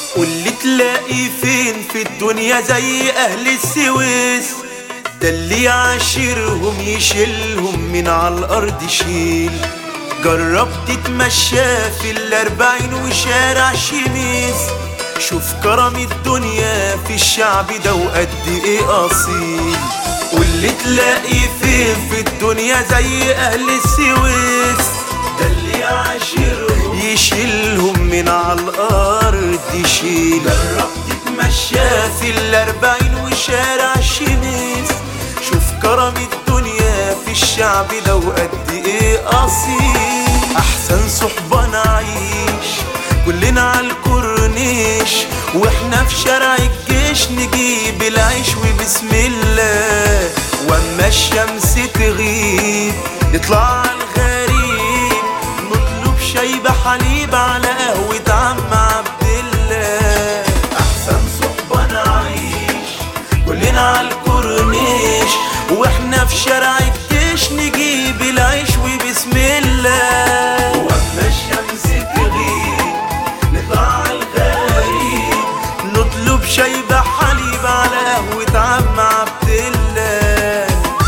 واللي تلاقي فين في الدنيا زي اهل السويس ده اللي يعاشرهم يشيلهم من على الارض شيل جرب تتمشى في الاربعين وشارع شميس شوف كرم الدنيا في الشعب ده وقد ايه اصيل واللي تلاقي فين في الدنيا زي اهل السويس ده اللي يعاشرهم يشيلهم من على الارض يشيل جرب تتمشى في الاربعين وشارع شميس شوف كرم الدنيا في الشعب ده وقد ايه اصيل احسن صحبة نعيش كلنا على الكورنيش واحنا في شارع الجيش نجيب العيش وبسم الله واما الشمس تغيب نطلع على الغريب نطلب شاي بحليب على قهوة عم عبد الله احسن صحبة نعيش كلنا على الكورنيش واحنا في شارع الجيش نجيب العيش وبسم الله واما الشمس تغيب نطلع على الغريب نطلب شاي بحليب على قهوة عم عبد الله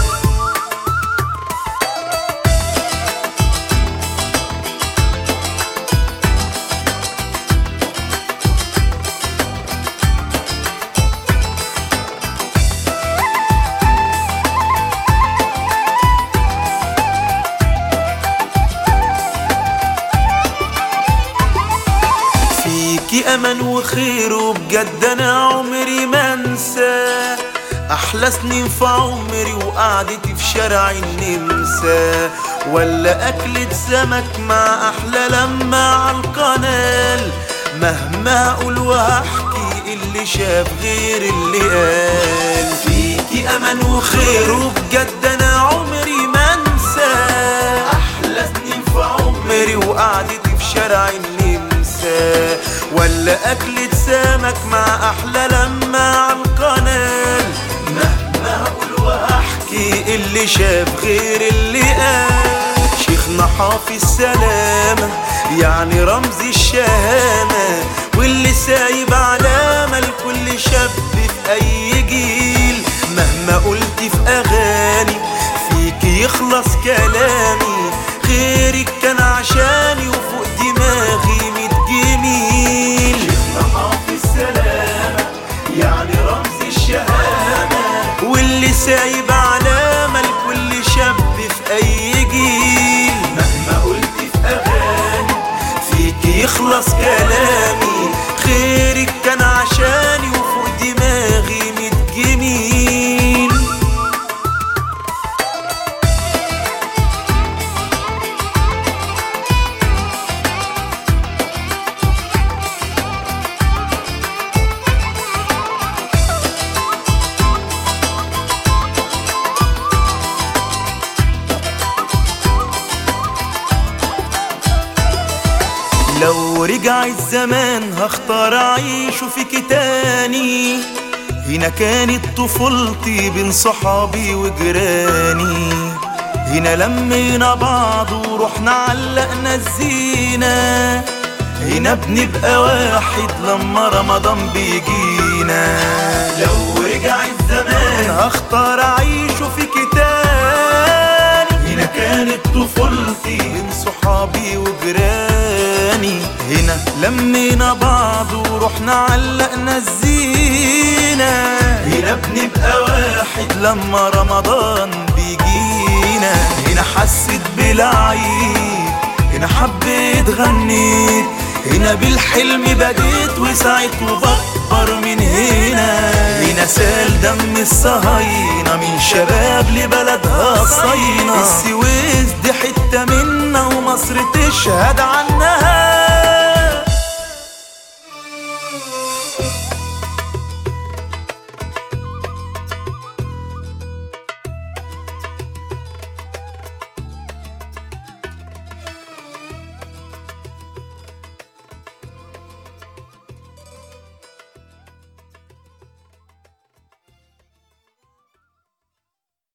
فيكي امان وخير وبجد انا عمري ما انسى احلى سنين في عمري وقعدتي في شارع النمسا ولا اكلة سمك مع احلى لما على القنال مهما اقول واحكي اللي شاف غير اللي قال فيكي امان وخير وبجد انا عمري ما انسى احلى سنين في عمري وقعدتي في شارع النمسا ولا أكلة سمك مع أحلى لما على القنال مهما أقول وأحكي اللي شاف غير اللي قال شيخنا حافظ سلامة يعني رمز الشهامة واللي سايب علامة لكل شاب في أي جيل مهما قلت في أغاني فيك يخلص كلامي غيرك كان عشاني وفوق دماغي ميت جميل شيخنا حافظ سلامة يعني رمز الشهامة واللي سايب علامة لكل شاب في أي جيل مهما قلت في أغاني فيك يخلص كلامي خيرك كان عشاني وفوق دماغي ميت جميل لو رجع الزمان هختار اعيشه فيك تاني هنا كانت طفولتي بين صحابي وجيراني هنا لمينا بعض ورحنا علقنا الزينة هنا بنبقى واحد لما رمضان بيجينا لو رجع الزمان هختار اعيشه فيك تاني هنا كانت طفولتي بين صحابي وجيراني هنا لمينا بعض ورحنا علقنا الزينة هنا بنبقى واحد لما رمضان بيجينا هنا حسيت بالعيد هنا حبيت غنيت هنا بالحلم بديت وسعيت وبكبر من هنا هنا سال دم الصهاينة من شباب لبلدها الصينة السويس دي حتة منا ومصر تشهد عنها